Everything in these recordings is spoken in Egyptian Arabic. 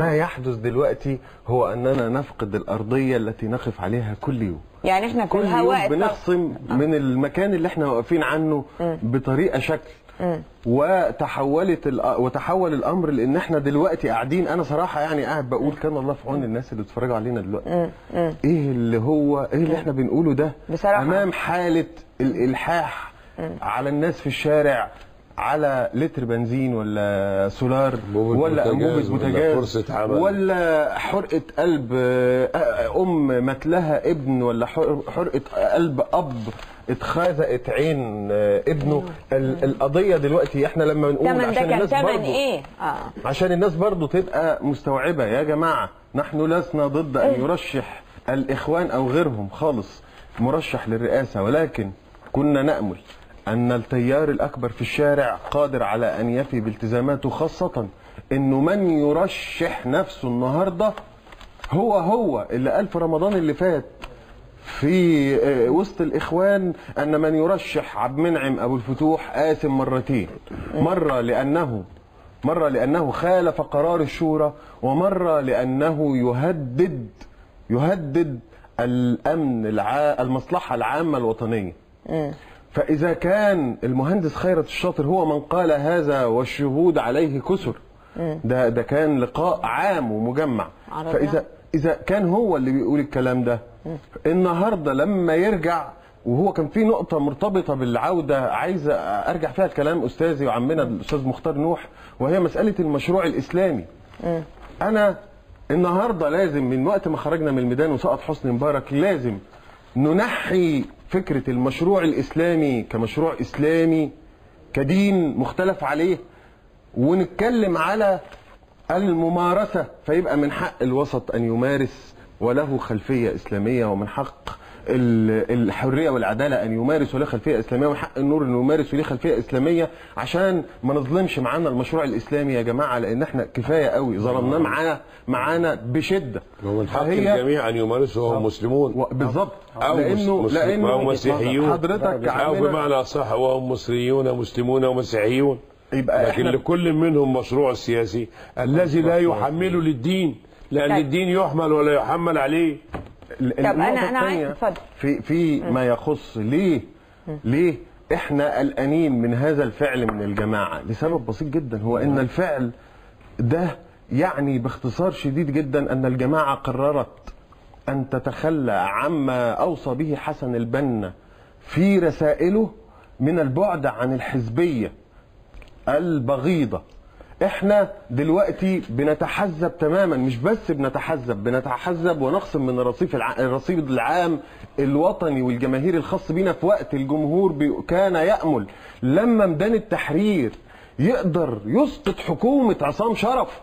ما يحدث دلوقتي هو اننا نفقد الارضيه التي نقف عليها كل يوم يعني احنا في كل يوم الهواء بنخصم من المكان اللي احنا واقفين عنه بطريقه شكل وتحولت الأ- وتحول الامر لان احنا دلوقتي قاعدين انا صراحه يعني قاعد بقول كان الله في عون الناس اللي بيتفرجوا علينا دلوقتي ايه اللي هو ايه اللي احنا بنقوله ده بصراحة. امام حاله الالحاح على الناس في الشارع على لتر بنزين ولا سولار أنبوبة ولا بوتاجاز انبوبه ولا بوتاجاز فرصة عمل. ولا حرقه قلب آه، ام مات لها ابن ولا حر- حرقه قلب اب اتخاذقت عين آه، ابنه ال- القضيه دلوقتي احنا لما نقول تمن ده عشان كان الناس تمن برضو ايه اه عشان الناس برضو تبقى مستوعبة يا جماعة نحن لسنا ضد أن يرشح الإخوان أو غيرهم خالص مرشح للرئاسة ولكن كنا نأمل أن التيار الأكبر في الشارع قادر على أن يفي بالتزاماته خاصة أنه من يرشح نفسه النهاردة هو هو اللي قال في رمضان اللي فات في آه، وسط الاخوان ان من يرشح عبد المنعم ابو الفتوح آثم مرتين مره لانه مره لانه خالف قرار الشورى ومره لانه يهدد يهدد الامن الع... المصلحه العامه الوطنيه فاذا كان المهندس خيرت الشاطر هو من قال هذا والشهود عليه كسر ده ده كان لقاء عام ومجمع عرضنا. فاذا اذا كان هو اللي بيقول الكلام ده النهارده لما يرجع وهو كان في نقطة مرتبطة بالعودة عايز أرجع فيها الكلام أستاذي وعمنا الأستاذ مختار نوح وهي مسألة المشروع الإسلامي أنا النهاردة لازم من وقت ما خرجنا من الميدان وسقط حسني مبارك لازم ننحي فكرة المشروع الإسلامي كمشروع إسلامي كدين مختلف عليه ونتكلم على الممارسة فيبقى من حق الوسط أن يمارس وله خلفية إسلامية ومن حق ال- الحرية والعدالة أن يمارس وله خلفية إسلامية ومن حق النور أنه يمارس وله خلفية إسلامية عشان ما نظلمش معانا المشروع الإسلامي يا جماعة لأن احنا كفاية قوي ظلمناه معانا معانا بشدة ومن حق فهي- الجميع ان يمارسوا وهم مسلمون و- بالظبط أو لأنه مس- مسلم- لأنه أو مسيحيون حضرتك او عاملة- بمعنى صح وهم مصريون مسلمون ومسيحيون يبقى لكن احنا لكل منهم مشروع سياسي الذي لا يحمله للدين لان طيب. الدين يحمل ولا يحمل عليه ال- طب أنا- النقطة أنا عايز- الثانية اتفضل. في في ما يخص ليه ليه احنا قلقانين من هذا الفعل من الجماعة لسبب بسيط جدا هو ان الفعل ده يعني باختصار شديد جدا ان الجماعة قررت ان تتخلى عما اوصى به حسن البنا في رسائله من البعد عن الحزبيه البغيضة احنا دلوقتي بنتحزب تماما مش بس بنتحزب بنتحزب ونخصم من الرصيف الع... الرصيد العام الوطني والجماهيري الخاص بينا في وقت الجمهور بي... كان يأمل لما ميدان التحرير يقدر يسقط حكومة عصام شرف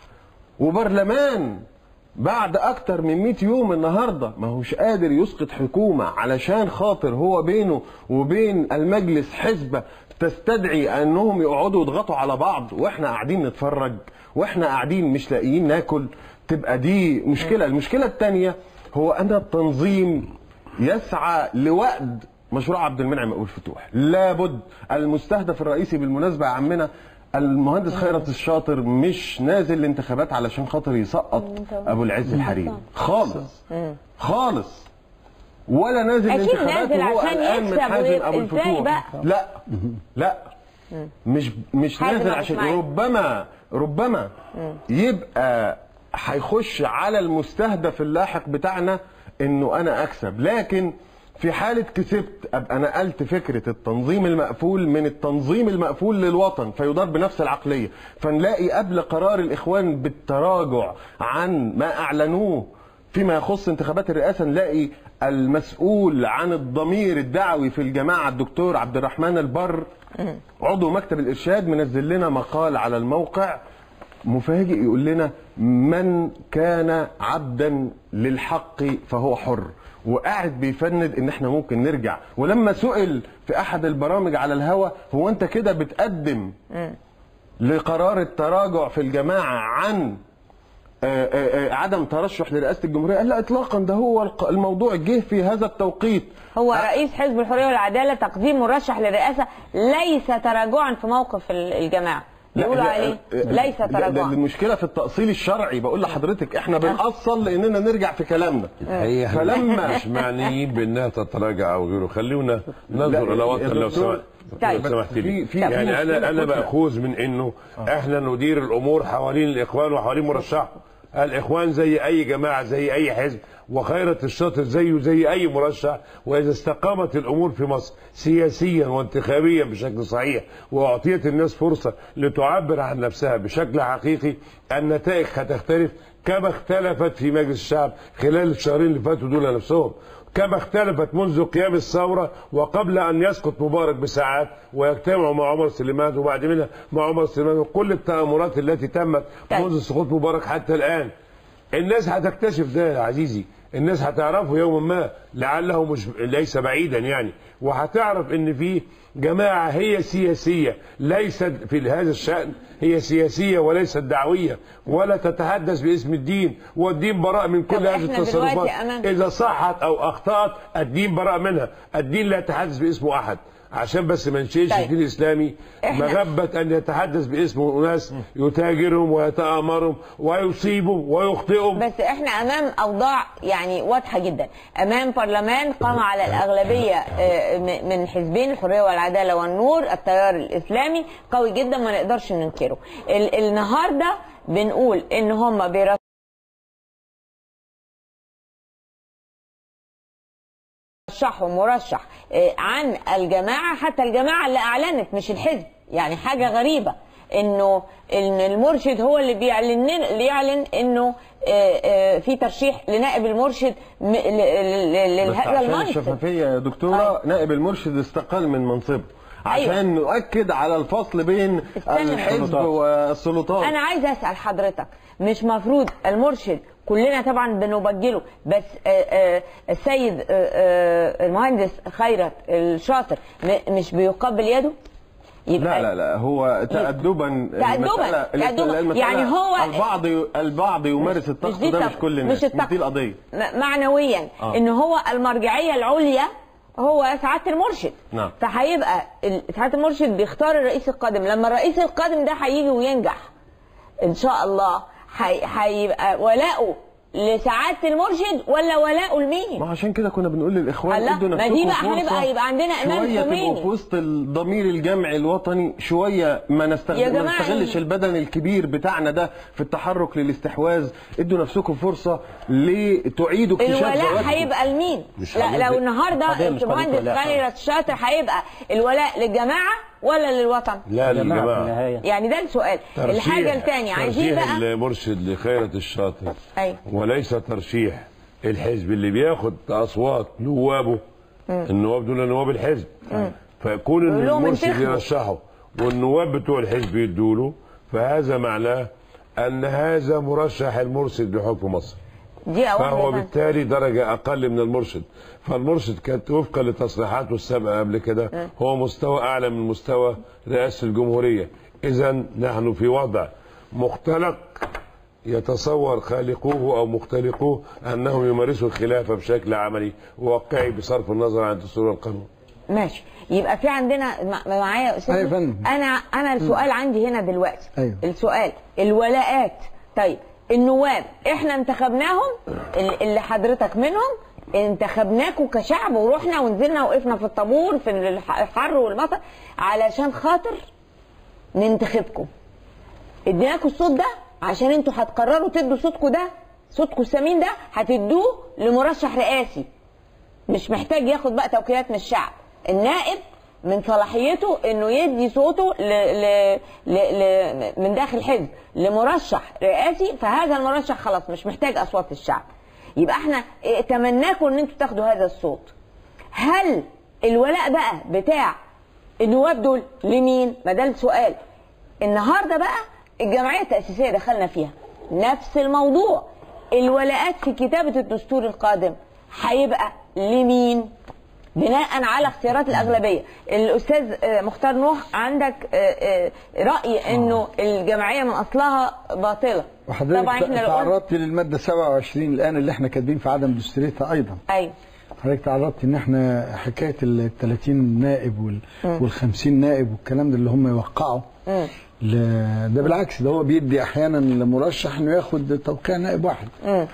وبرلمان بعد اكتر من 100 يوم النهارده ما هوش قادر يسقط حكومه علشان خاطر هو بينه وبين المجلس حزبه تستدعي انهم يقعدوا يضغطوا على بعض واحنا قاعدين نتفرج واحنا قاعدين مش لاقيين ناكل تبقى دي مشكله المشكله الثانيه هو ان التنظيم يسعى لوأد مشروع عبد المنعم ابو الفتوح لابد المستهدف الرئيسي بالمناسبه يا عمنا المهندس خيرت الشاطر مش نازل الانتخابات علشان خاطر يسقط ابو العز الحريري خالص خالص ولا نازل أكيد الانتخابات نازل وهو عشان قلقان من يكسب حازم ويبقى ابو إزاي الفتوح بقى؟ لا لا مش مش حازم نازل أبو عشان إسماعيل. ربما ربما يبقى هيخش على المستهدف اللاحق بتاعنا انه انا اكسب لكن في حالة كسبت ابقى نقلت فكرة التنظيم المقفول من التنظيم المقفول للوطن فيدار بنفس العقلية فنلاقي قبل قرار الاخوان بالتراجع عن ما اعلنوه فيما يخص انتخابات الرئاسة نلاقي المسؤول عن الضمير الدعوي في الجماعة الدكتور عبد الرحمن البر عضو مكتب الإرشاد منزل لنا مقال على الموقع مفاجئ يقول لنا من كان عبدا للحق فهو حر وقاعد بيفند ان احنا ممكن نرجع ولما سئل في احد البرامج على الهوا هو انت كده بتقدم لقرار التراجع في الجماعه عن آه، آه، آه، عدم ترشح لرئاسه الجمهوريه قال لا اطلاقا ده هو الق- الموضوع جه في هذا التوقيت هو رئيس حزب الحريه والعداله تقديم مرشح للرئاسه ليس تراجعا في موقف ال- الجماعه يقولوا لا، عليه لا، ليس ده- ده تراجعا المشكله في التأصيل الشرعي بقول لحضرتك احنا بنأصل لاننا نرجع في كلامنا هي فلما مش معنيين بانها تتراجع او غيره خلونا لا، ننظر الى يا وطن لو دكتور، سمحت طيب. لو سمحت في- لي في- يعني في انا مشكلة انا فكرة. ماخوذ من انه احنا ندير الامور حوالين الاخوان وحوالين مرشحهم الاخوان زي اي جماعه زي اي حزب وخيرة الشاطر زيه زي اي مرشح واذا استقامت الامور في مصر سياسيا وانتخابيا بشكل صحيح واعطيت الناس فرصه لتعبر عن نفسها بشكل حقيقي النتائج هتختلف كما اختلفت في مجلس الشعب خلال الشهرين اللي فاتوا دول نفسهم كما اختلفت منذ قيام الثورة وقبل أن يسقط مبارك بساعات ويجتمعوا مع عمر سليمان وبعد منها مع عمر سليمان وكل التآمرات التي تمت طيب. منذ سقوط مبارك حتى الآن الناس هتكتشف ده يا عزيزي الناس هتعرفه يوما ما لعله مش ليس بعيدا يعني وهتعرف ان في جماعه هي سياسيه ليست في هذا الشان هي سياسيه وليست دعويه ولا تتحدث باسم الدين والدين براء من كل طب هذه إحنا دلوقتي التصرفات أمام- اذا صحت او اخطات الدين براء منها الدين لا يتحدث باسم احد عشان بس ما نشيلش طيب. الدين الاسلامي إحنا- مغبه ان يتحدث باسم اناس يتاجرهم ويتامرهم ويصيبهم ويخطئهم بس احنا امام اوضاع يعني واضحه جدا امام برلمان قام على الاغلبيه آه، م- من حزبين الحريه والعداله والنور التيار الاسلامي قوي جدا ما نقدرش ننكره ال- النهارده بنقول ان هم بيرشحوا رشحوا مرشح آه، عن الجماعه حتى الجماعه اللي اعلنت مش الحزب يعني حاجه غريبه انه ان المرشد هو اللي بيعلن اللي يعلن انه آه، آه، في ترشيح لنائب المرشد م- ل- ل- ل- بس لهذا عشان المنصب الشفافيه يا دكتوره أيوة. نائب المرشد استقال من منصبه أيوة. عشان نؤكد على الفصل بين استنى. الحزب السلطات. والسلطات انا عايزه اسال حضرتك مش مفروض المرشد كلنا طبعا بنبجله بس آه، آه، السيد آه، آه، المهندس خيرت الشاطر م- مش بيقبل يده يبقى لا لا لا هو تأدبا تأدباً، المسألة- تأدبا. المسألة يعني هو- البعض البعض يمارس الطقس ده التق- مش كل الناس مش الطقس. دي القضية م- معنويا آه. ان هو المرجعيه العليا هو سعاده المرشد نعم. فهيبقى ال- سعاده المرشد بيختار الرئيس القادم لما الرئيس القادم ده هيجي وينجح ان شاء الله هي- هيبقى ولاؤه لسعاده المرشد ولا ولاؤه لمين؟ ما عشان كده كنا بنقول للاخوان الله، ادوا ما نفسكم دي بقى فرصة هنبقى يبقى عندنا إمام شويه خميني. تبقوا في وسط الضمير الجمعي الوطني شويه ما يا نستغل ما جماعة نستغلش ال- البدن الكبير بتاعنا ده في التحرك للاستحواذ ادوا نفسكم فرصه لتعيدوا اكتشاف الولاء ذواتكم. هيبقى لمين؟ مش لا هنبدأ. لو النهارده قضية مش قضية المهندس ولاء. خيرت الشاطر هيبقى الولاء للجماعه ولا للوطن؟ لا جماعة في للجماعه النهاية يعني ده السؤال الحاجه الثانيه عايزين ترشيح بقى المرشد لخيرة الشاطر أيوة. وليس ترشيح الحزب اللي بياخد اصوات نوابه النواب دول نواب الحزب فيكون ان يقول لهم المرشد انتخبوا. يرشحه والنواب بتوع الحزب يدوله فهذا معناه ان هذا مرشح المرشد لحكم مصر دي واحده فهو يا فندم. بالتالي درجة أقل من المرشد فالمرشد كانت وفقا لتصريحاته السابقة قبل كده هو مستوى أعلى من مستوى رئاسة الجمهورية إذا نحن في وضع مختلق يتصور خالقوه أو مختلقوه أنهم يمارسوا الخلافة بشكل عملي وواقعي بصرف النظر عن الدستور والقانون ماشي يبقى في عندنا مع- معايا يا استاذ أيوة يا فندم. انا انا السؤال عندي هنا دلوقتي أيوة. السؤال الولاءات طيب النواب احنا انتخبناهم ال- اللي حضرتك منهم انتخبناكوا كشعب ورحنا ونزلنا وقفنا في الطابور في الح- الحر والمطر علشان خاطر ننتخبكم اديناكوا الصوت ده عشان انتوا هتقرروا تدوا صوتكم ده صوتكم الثمين ده هتدوه لمرشح رئاسي مش محتاج ياخد بقى توكيلات من الشعب النائب من صلاحيته انه يدي صوته ل... ل... ل... ل... من داخل حزب لمرشح رئاسي فهذا المرشح خلاص مش محتاج اصوات الشعب يبقى احنا اه، تمناكم ان انتوا تاخدوا هذا الصوت هل الولاء بقى بتاع النواب دول لمين ما ده السؤال النهارده بقى الجمعيه التاسيسيه دخلنا فيها نفس الموضوع الولاءات في كتابه الدستور القادم هيبقى لمين بناء على اختيارات الاغلبيه الاستاذ آه، مختار نوح عندك آه، آه، راي انه الجمعيه من اصلها باطله وحضرتك طبعا احنا لو قلنا- تعرضت للماده 27 الان اللي احنا كاتبين في عدم دستوريتها ايضا ايوه حضرتك تعرضت ان احنا حكايه ال 30 نائب وال, وال 50 نائب والكلام ده اللي هم يوقعوا مم. لا ده بالعكس ده هو بيدي احيانا لمرشح انه ياخد توقيع نائب واحد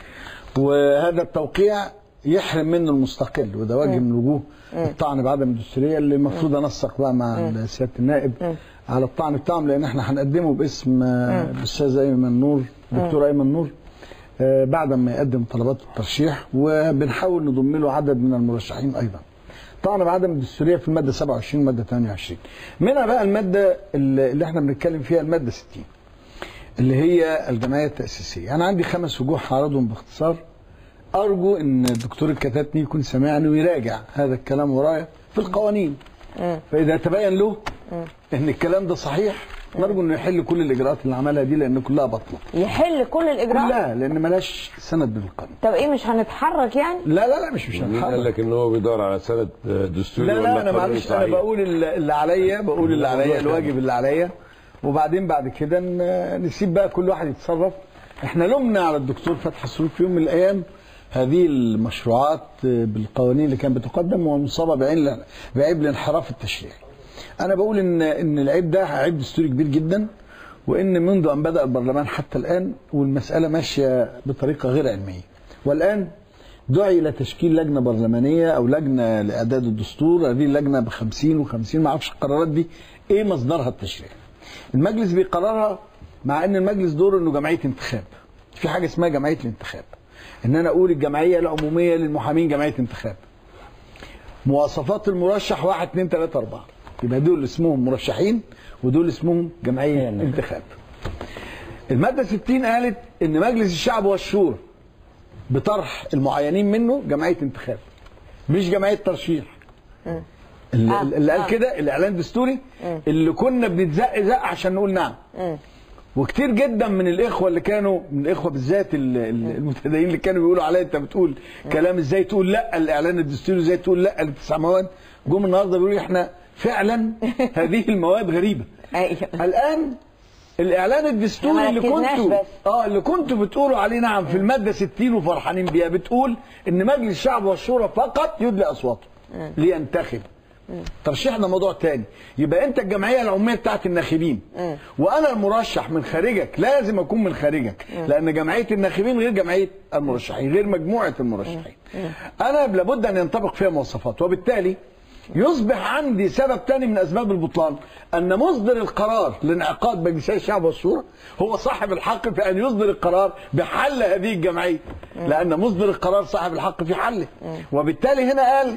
وهذا التوقيع يحرم منه المستقل وده وجه من وجوه الطعن بعدم الدستوريه اللي المفروض انسق بقى مع سياده النائب على الطعن بتاعهم لان احنا هنقدمه باسم آه، الاستاذ ايمن نور دكتور ايمن نور آه، بعد ما يقدم طلبات الترشيح وبنحاول نضم له عدد من المرشحين ايضا طعن بعدم الدستوريه في الماده 27 والماده 28 منها بقى الماده اللي اللي احنا بنتكلم فيها الماده 60 اللي هي الجمعيه التاسيسيه انا عندي خمس وجوه هعرضهم باختصار ارجو ان الدكتور الكتاتني يكون سمعني ويراجع هذا الكلام ورايا في القوانين فاذا تبين له ان الكلام ده صحيح نرجو انه يحل كل الاجراءات اللي عملها دي لان كلها بطله يحل كل الاجراءات كلها لان ملاش سند بالقانون طب ايه مش هنتحرك يعني لا لا لا مش مش مين قال هنحرك. لك ان هو بيدور على سند دستوري لا ولا لا انا قانون معلش انا صحيح؟ بقول اللي اللي عليا بقول اللي الموضوع عليا تاني. الواجب اللي عليا وبعدين بعد كده ن- نسيب بقى كل واحد يتصرف احنا لمنا على الدكتور فتحي السلوك في يوم من الايام هذه المشروعات بالقوانين اللي كانت بتقدم ومصابه بعين بعيب الانحراف التشريعي. انا بقول ان ان العيب ده عيب دستوري كبير جدا وان منذ ان بدا البرلمان حتى الان والمساله ماشيه بطريقه غير علميه. والان دعي الى تشكيل لجنه برلمانيه او لجنه لاعداد الدستور هذه اللجنه ب 50 و50 ما اعرفش القرارات دي ايه مصدرها التشريعي. المجلس بيقررها مع ان المجلس دوره انه جمعيه انتخاب. في حاجه اسمها جمعيه الانتخاب. ان انا اقول الجمعيه العموميه للمحامين جمعيه انتخاب. مواصفات المرشح واحد اثنين ثلاثة أربعة يبقى دول اسمهم مرشحين ودول اسمهم جمعية انتخاب المادة 60 قالت إن مجلس الشعب والشورى بطرح المعينين منه جمعية انتخاب مش جمعية ترشيح اللي, آه، اللي قال آه. كده الإعلان الدستوري اللي كنا بنتزق زق عشان نقول نعم وكتير جدا من الاخوه اللي كانوا من الاخوه بالذات ال- ال- المتدينين اللي كانوا بيقولوا عليا انت بتقول كلام ازاي تقول لا الاعلان الدستوري ازاي تقول لا للتسع مواد جم النهارده بيقولوا لي احنا فعلا هذه المواد غريبه ايوه الان الاعلان الدستوري ما اللي ركزناش كنتوا بس. اه اللي كنتوا بتقولوا عليه نعم في الماده 60 وفرحانين بيها بتقول ان مجلس الشعب والشورى فقط يدلي اصواته لينتخب ترشيح ده موضوع تاني يبقى انت الجمعيه العموميه بتاعت الناخبين وانا المرشح من خارجك لازم اكون من خارجك لان جمعيه الناخبين غير جمعيه المرشحين غير مجموعه المرشحين انا لابد ان ينطبق فيها مواصفات وبالتالي يصبح عندي سبب تاني من اسباب البطلان ان مصدر القرار لانعقاد مجلسي الشعب والشورى هو صاحب الحق في ان يصدر القرار بحل هذه الجمعيه لان مصدر القرار صاحب الحق في حله وبالتالي هنا قال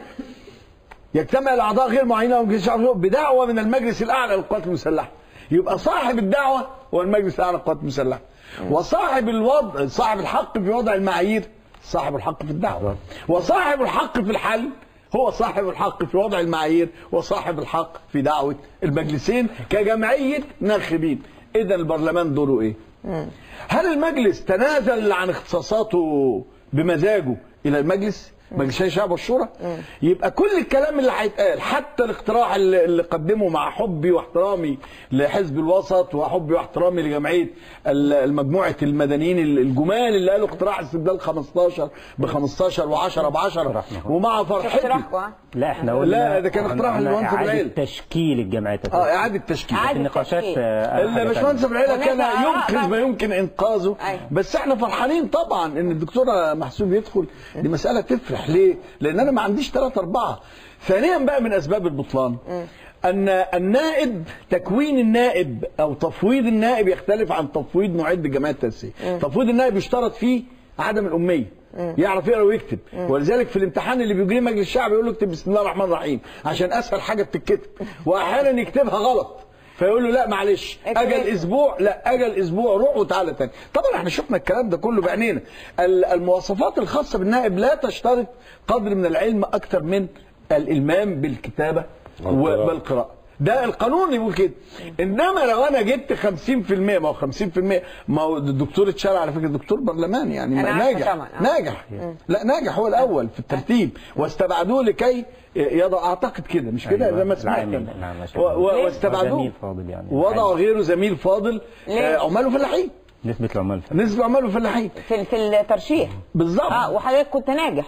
يجتمع الاعضاء غير معينين او مجلس الشعب والشورى بدعوه من المجلس الاعلى للقوات المسلحه يبقى صاحب الدعوه هو المجلس الاعلى للقوات المسلحه وصاحب الوضع صاحب الحق في وضع المعايير صاحب الحق في الدعوه وصاحب الحق في الحل هو صاحب الحق في وضع المعايير وصاحب الحق في دعوه المجلسين كجمعيه ناخبين اذا البرلمان دوره ايه هل المجلس تنازل عن اختصاصاته بمزاجه الى المجلس مجلس الشعب والشورى يبقى كل الكلام اللي هيتقال حتى الاقتراح اللي اللي قدمه مع حبي واحترامي لحزب الوسط وحبي واحترامي لجمعيه ال- المجموعه المدنيين ال- الجمال اللي قالوا اقتراح استبدال 15 ب 15 و10 ب 10 ومع فرحتي اقتراحكم لا احنا قلنا لا، ده كان اقتراح قلنا للمنصب إعادة العلم. تشكيل الجمعيات اه اعاده تشكيل إعادة النقاشات تشكيل. آه، اللي حاجة باشمهندس تانية. ابراهيم كان هناك آراء ينقذ بقى. ما يمكن انقاذه أيوة. بس احنا فرحانين طبعا ان الدكتور محسوب يدخل دي مساله تفرح ليه؟ لان انا ما عنديش ثلاثة أربعة ثانيا بقى من اسباب البطلان ان النائب تكوين النائب او تفويض النائب يختلف عن تفويض معد الجمعيه التاسيسيه تفويض النائب يشترط فيه عدم الاميه يعرف يقرا ويكتب ولذلك في الامتحان اللي بيجريه مجلس الشعب يقول له اكتب بسم الله الرحمن الرحيم عشان اسهل حاجه بتتكتب واحيانا يكتبها غلط فيقول له لا معلش اكتب. اجل اسبوع لا اجل اسبوع روح وتعالى تاني طبعا احنا شفنا الكلام ده كله بعينينا ال- المواصفات الخاصه بالنائب لا تشترط قدر من العلم اكثر من الالمام بالكتابه والقراءة. وبالقراءه ده القانون يقول كده انما لو انا جبت 50% ما هو 50% ما هو الدكتور اتشال على فكره دكتور برلمان يعني أنا عارفة ناجح طبعاً. آه. ناجح لا ناجح هو الاول في الترتيب واستبعدوه لكي يضع اعتقد كده مش كده أيوة. زي ما سمعت العامل. أنا. نعم، و- و- ليه؟ واستبعدوه زميل فاضل يعني. ووضعوا عادي. غيره زميل فاضل ليه؟ آه، عمال وفلاحين نسبة العمال في نسبة عمال وفلاحين في في الترشيح بالظبط اه وحضرتك كنت ناجح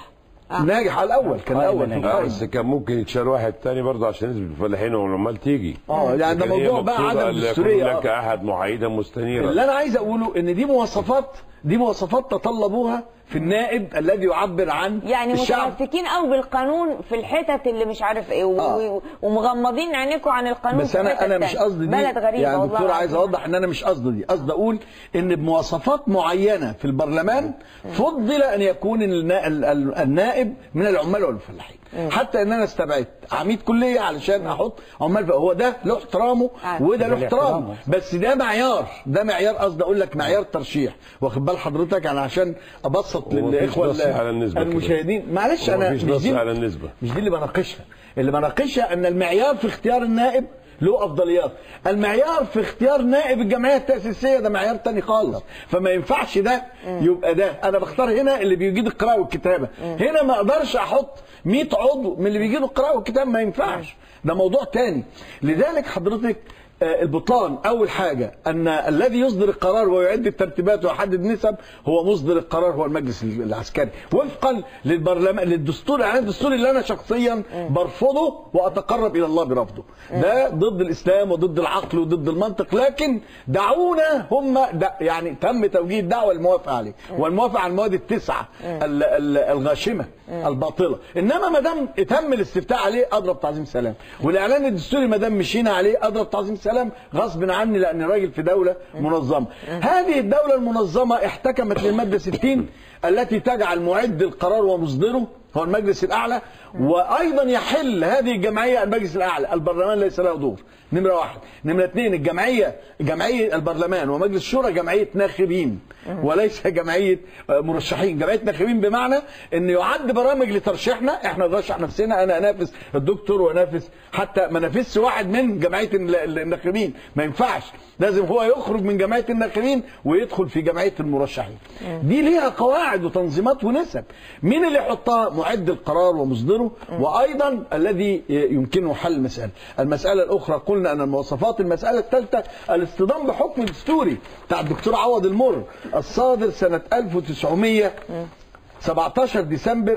ناجح على الاول كان الاول في ناجح. لا القائمة. بس كان ممكن يتشال واحد تاني برضه عشان نسبة الفلاحين والعمال تيجي اه يعني ده لكن هي موضوع بقى مقصودة عدم أن لا الدستورية يكون لك آه. احد محايدا مستنيرا اللي انا عايز اقوله ان دي مواصفات دي مواصفات تطلبوها في النائب الذي يعبر عن يعني الشعب متمسكين قوي بالقانون في الحتت اللي مش عارف ايه و... آه. و... ومغمضين عينيكم عن القانون بس في انا حتت انا مش تانية. قصدي دي بلد غريبه يعني والله دكتور عايز العظيم. اوضح ان انا مش قصدي دي قصدي اقول ان بمواصفات معينه في البرلمان فضل ان يكون النا- ال- ال- النائب من العمال والفلاحين حتى ان انا استبعدت عميد كليه علشان احط عمال هو ده له احترامه آه. وده له ده له احترامه احترامه. بس ده معيار ده معيار قصدي اقول لك معيار ترشيح واخد بال حضرتك انا عشان ابسط ومفيش للاخوه نص على النسبة كده. المشاهدين معلش انا ومفيش مش نص دي على النسبة. مش دي اللي بناقشها اللي بناقشها ان المعيار في اختيار النائب له افضليات المعيار في اختيار نائب الجمعيه التاسيسيه ده معيار تاني خالص فما ينفعش ده يبقى ده انا بختار هنا اللي بيجيد القراءه والكتابه هنا ما اقدرش احط 100 عضو من اللي بيجيدوا القراءه والكتابه ما ينفعش ده موضوع تاني لذلك حضرتك آه، البطلان اول حاجه ان الذي يصدر القرار ويعد الترتيبات ويحدد النسب هو مصدر القرار هو المجلس العسكري وفقا للبرلمان للدستور يعني الدستور اللي انا شخصيا برفضه واتقرب الى الله برفضه ده ضد الاسلام وضد العقل وضد المنطق لكن دعونا هم دا يعني تم توجيه الدعوه الموافقه عليه والموافقه على المواد التسعه ال- ال- الغاشمه الباطله انما ما دام تم الاستفتاء عليه اضرب تعظيم سلام والاعلان الدستوري ما دام مشينا عليه اضرب تعظيم سلام غصب عني لاني راجل في دوله منظمه هذه الدوله المنظمه احتكمت للماده 60 التي تجعل معد القرار ومصدره هو المجلس الاعلى وايضا يحل هذه الجمعيه المجلس الاعلى البرلمان ليس له دور نمره واحد نمره اثنين الجمعيه جمعيه البرلمان ومجلس الشورى جمعيه ناخبين وليس جمعيه آه، مرشحين جمعيه ناخبين بمعنى ان يعد برامج لترشيحنا احنا نرشح نفسنا انا انافس الدكتور وانافس حتى ما نافسش واحد من جمعيه ال- ال- الناخبين ما ينفعش لازم هو يخرج من جمعيه الناخبين ويدخل في جمعيه المرشحين دي ليها قواعد وتنظيمات ونسب مين اللي يحطها معد القرار ومصدره وايضا الذي يمكنه حل المساله المساله الاخرى قلنا ان المواصفات المساله الثالثه الاصطدام بحكم دستوري بتاع الدكتور عوض المر الصادر سنه 1900 17 ديسمبر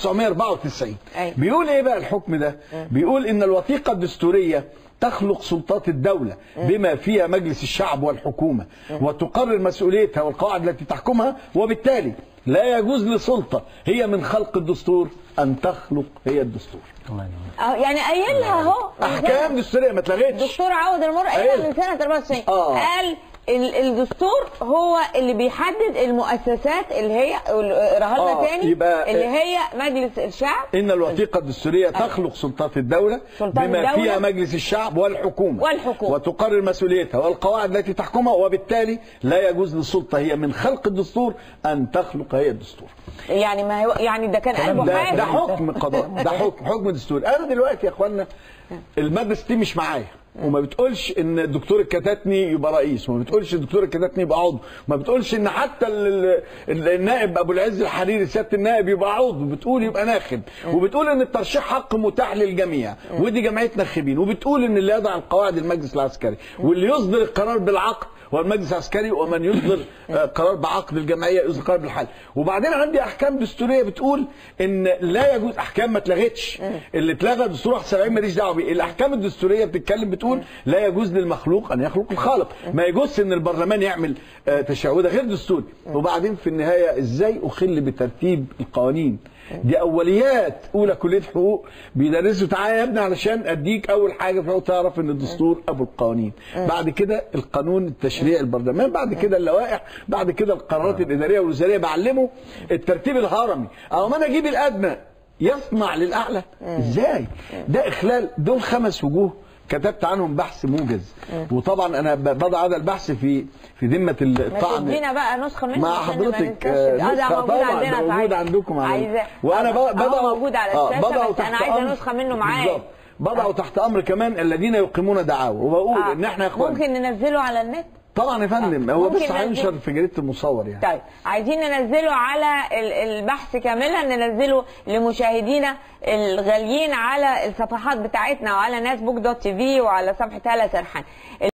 1994 أيوة. بيقول ايه بقى الحكم ده بيقول ان الوثيقه الدستوريه تخلق سلطات الدولة بما فيها مجلس الشعب والحكومة وتقرر مسؤوليتها والقواعد التي تحكمها وبالتالي لا يجوز لسلطة هي من خلق الدستور أن تخلق هي الدستور الله ينور. أهو يعني قايلها اهو أحكام دستورية ما اتلغتش الدكتور عوض المر قايلها أيوة. من سنه 94 آه. قال ال- الدستور هو اللي بيحدد المؤسسات اللي هي اقراها لنا آه، تاني يبقى- اللي هي مجلس الشعب إن الوثيقة الدستورية تخلق سلطات الدولة سلطات بما الدولة. فيها مجلس الشعب والحكومة والحكومة. وتقرر مسؤوليتها والقواعد التي تحكمها وبالتالي لا يجوز للسلطة هي من خلق الدستور أن تخلق هي الدستور يعني ما هو يعني ده كان قلبه ده, حاجه ده حكم قضاء ده حكم حكم دستوري انا دلوقتي يا اخوانا الماده 60 مش معايا وما بتقولش ان الدكتور الكتاتني يبقى رئيس وما بتقولش الدكتور الكتاتني يبقى عضو ما بتقولش ان حتى ال- ال- النائب ابو العز الحريري سياده النائب يبقى عضو بتقول يبقى ناخب وبتقول ان الترشيح حق متاح للجميع ودي جمعيه ناخبين وبتقول ان اللي يضع القواعد المجلس العسكري واللي يصدر القرار بالعقد هو المجلس العسكري ومن يصدر آه، قرار بعقد الجمعيه يصدر قرار بالحل وبعدين عندي احكام دستوريه بتقول ان لا يجوز احكام ما اتلغتش اللي اتلغى دستور 71 ماليش دعوه بيه الاحكام الدستوريه بتتكلم بتقول لا يجوز للمخلوق ان يخلق الخالق ما يجوز ان البرلمان يعمل آه، تشريع وده غير دستوري وبعدين في النهايه ازاي اخل بترتيب القوانين دي اوليات اولى كليه حقوق بيدرسوا تعالى يا ابني علشان اديك اول حاجه فهو تعرف ان الدستور ابو القوانين بعد كده القانون التشريع البرلمان بعد كده اللوائح بعد كده القرارات الاداريه والوزاريه بعلمه الترتيب الهرمي او ما انا اجيب الادنى يصنع للاعلى ازاي ده اخلال دول خمس وجوه كتبت عنهم بحث موجز وطبعا انا ب- بضع هذا البحث في في ذمه ما الطعن تدينا بقى نسخه منه مع عشان ما حضرتك ننساش. آه، آه، ده نسخة موجود طبعاً، عندنا ده موجود فعايزة- عندكم على عايزة وانا آه، بقى آه، بضع موجود على آه، الشاشة، بضع بس تحت أنا عايزة أمر- نسخة منه معايا. بالظبط. بضع تحت امر كمان الذين يقيمون دعاوى وبقول آه. ان احنا يا اخوان ممكن ننزله على النت طبعا يا فندم آه. هو ممكن بس هينشر ننزل- في جريده المصور يعني طيب عايزين ننزله على ال- البحث كاملا ننزله لمشاهدينا الغاليين على الصفحات بتاعتنا وعلى ناس بوك دوت تي في وعلى صفحه هلا سرحان